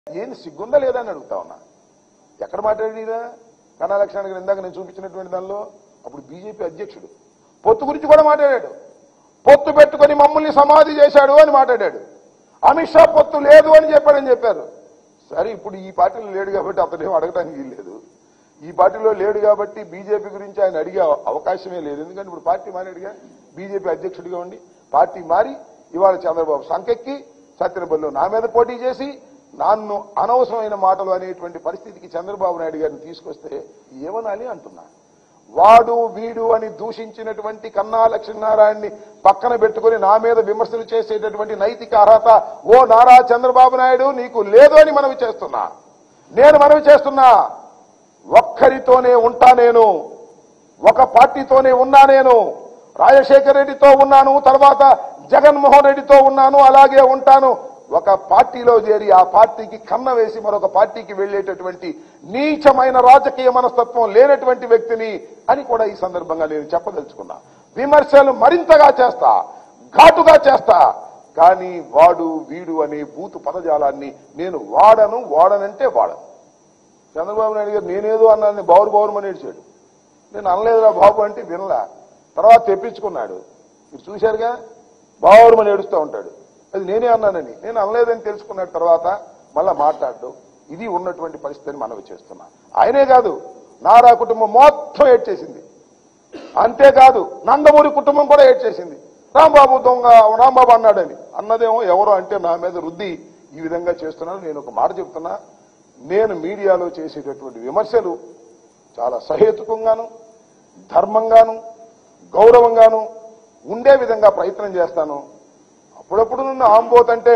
ఏంది సిగ్గుందా లేదా అని అడుగుతా ఉన్నా ఎక్కడ మాట్లాడినా కన్నా లక్షణానికి ఇందాక నేను చూపించినటువంటి దానిలో అప్పుడు బీజేపీ అధ్యక్షుడు పొత్తు గురించి కూడా మాట్లాడాడు పొత్తు పెట్టుకొని మమ్మల్ని సమాధి చేశాడు అని మాట్లాడాడు అమిత్ షా పొత్తు లేదు అని చెప్పాడని చెప్పారు సరే ఇప్పుడు ఈ పార్టీలో లేడు కాబట్టి అతనేం అడగడానికి లేదు ఈ పార్టీలో లేడు కాబట్టి బీజేపీ గురించి ఆయన అడిగే అవకాశమే లేదు ఎందుకంటే ఇప్పుడు పార్టీ మారాడుగా బీజేపీ అధ్యక్షుడిగా ఉండి పార్టీ మారి ఇవాళ చంద్రబాబు సంకెక్కి సత్యనపల్లిలో నా మీద పోటీ చేసి నన్ను అనవసరమైన మాటలు అనేటువంటి పరిస్థితికి చంద్రబాబు నాయుడు గారిని తీసుకొస్తే ఏమనాలి అంటున్నా వాడు వీడు అని దూషించినటువంటి కన్నా లక్ష్మీనారాయణని పక్కన పెట్టుకుని నా మీద విమర్శలు చేసేటటువంటి నైతిక అర్హత ఓ నారా చంద్రబాబు నాయుడు నీకు లేదు అని మనవి చేస్తున్నా నేను మనవి చేస్తున్నా ఒక్కరితోనే ఉంటా నేను ఒక పార్టీతోనే ఉన్నా నేను రాజశేఖర రెడ్డితో ఉన్నాను తర్వాత జగన్మోహన్ రెడ్డితో ఉన్నాను అలాగే ఉంటాను ఒక పార్టీలో చేరి ఆ పార్టీకి కన్న వేసి మరొక పార్టీకి వెళ్ళేటటువంటి నీచమైన రాజకీయ మనస్తత్వం లేనటువంటి వ్యక్తిని అని కూడా ఈ సందర్భంగా నేను చెప్పదలుచుకున్నా విమర్శలు మరింతగా చేస్తా ఘాటుగా చేస్తా కానీ వాడు వీడు అనే బూతు పదజాలాన్ని నేను వాడను వాడనంటే వాడను చంద్రబాబు నాయుడు గారు నేనేదో అన్నాను బావురు బావురమని ఏడ్చాడు నేను అనలేదురా బాబు అంటే వినలా తర్వాత తెప్పించుకున్నాడు మీరు చూశారుగా బావురమని ఏడుస్తూ ఉంటాడు అది నేనే అన్నానని నేను అనలేదని తెలుసుకున్నాడు తర్వాత మళ్ళా మాట్లాడు ఇది ఉన్నటువంటి పరిస్థితిని మనవి చేస్తున్నా ఆయనే కాదు నారా కుటుంబం మొత్తం ఏడ్చేసింది అంతేకాదు నందమూరి కుటుంబం కూడా ఏడ్చేసింది రాంబాబు దొంగ రాంబాబు అన్నాడని అన్నదేమో ఎవరో అంటే నా మీద రుద్ది ఈ విధంగా చేస్తున్నాను నేను ఒక మాట చెప్తున్నా నేను మీడియాలో చేసేటటువంటి విమర్శలు చాలా సహేతుకంగాను ధర్మంగాను గౌరవంగాను ఉండే విధంగా ప్రయత్నం చేస్తాను అప్పుడప్పుడు నన్ను ఆంబోత్ అంటే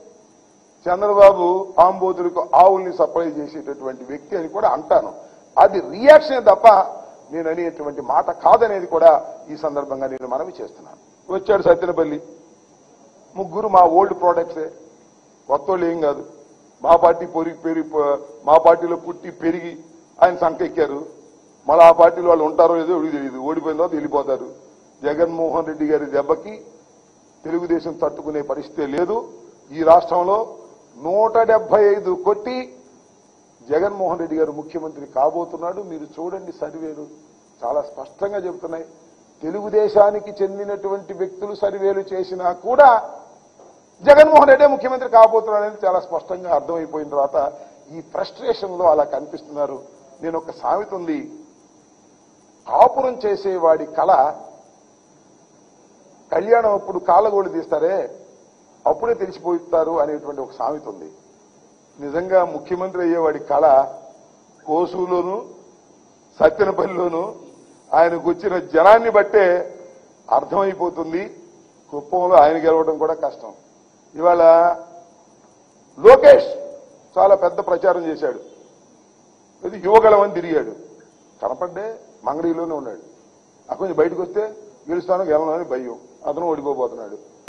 చంద్రబాబు ఆంబోతులకు ఆవుల్ని సప్లై చేసేటటువంటి వ్యక్తి అని కూడా అంటాను అది రియాక్షన్ తప్ప నేను అనేటువంటి మాట కాదనేది కూడా ఈ సందర్భంగా నేను మనవి చేస్తున్నాను వచ్చాడు సత్యనపల్లి ముగ్గురు మా ఓల్డ్ ప్రోడక్ట్సే కొత్త వాళ్ళు ఏం కాదు మా పార్టీ పొరిగి పెరిగి మా పార్టీలో పుట్టి పెరిగి ఆయన సంకెక్కారు మళ్ళీ ఆ పార్టీలో వాళ్ళు ఉంటారో లేదో ఎవరికి తెలియదు ఓడిపోయిన తర్వాత వెళ్ళిపోతారు జగన్మోహన్ రెడ్డి గారి దెబ్బకి తెలుగుదేశం తట్టుకునే పరిస్థితి లేదు ఈ రాష్ట్రంలో నూట డెబ్బై ఐదు కొట్టి జగన్మోహన్ రెడ్డి గారు ముఖ్యమంత్రి కాబోతున్నాడు మీరు చూడండి సర్వేలు చాలా స్పష్టంగా చెబుతున్నాయి తెలుగుదేశానికి చెందినటువంటి వ్యక్తులు సర్వేలు చేసినా కూడా జగన్మోహన్ రెడ్డి ముఖ్యమంత్రి కాబోతున్నాడు అనేది చాలా స్పష్టంగా అర్థమైపోయిన తర్వాత ఈ ఫ్రస్ట్రేషన్ లో అలా కనిపిస్తున్నారు నేను ఒక సామెత ఉంది కాపురం చేసేవాడి కళ కళ్యాణం అప్పుడు కాళ్ళగోళ్ళు తీస్తారే అప్పుడే తెలిసిపోతారు అనేటువంటి ఒక సామెత ఉంది నిజంగా ముఖ్యమంత్రి అయ్యేవాడి కళ కోసులోను సత్యనపల్లిలోను ఆయనకు వచ్చిన జనాన్ని బట్టే అర్థమైపోతుంది కుప్పంలో ఆయన గెలవడం కూడా కష్టం ఇవాళ లోకేష్ చాలా పెద్ద ప్రచారం చేశాడు ఇది యువగలమని తిరిగాడు కనపడ్డే మంగళీలోనే ఉన్నాడు అక్కడ నుంచి బయటకు వస్తే గెలుస్తాను గెలవను అని భయం అతను ఓడిపోబోతున్నాడు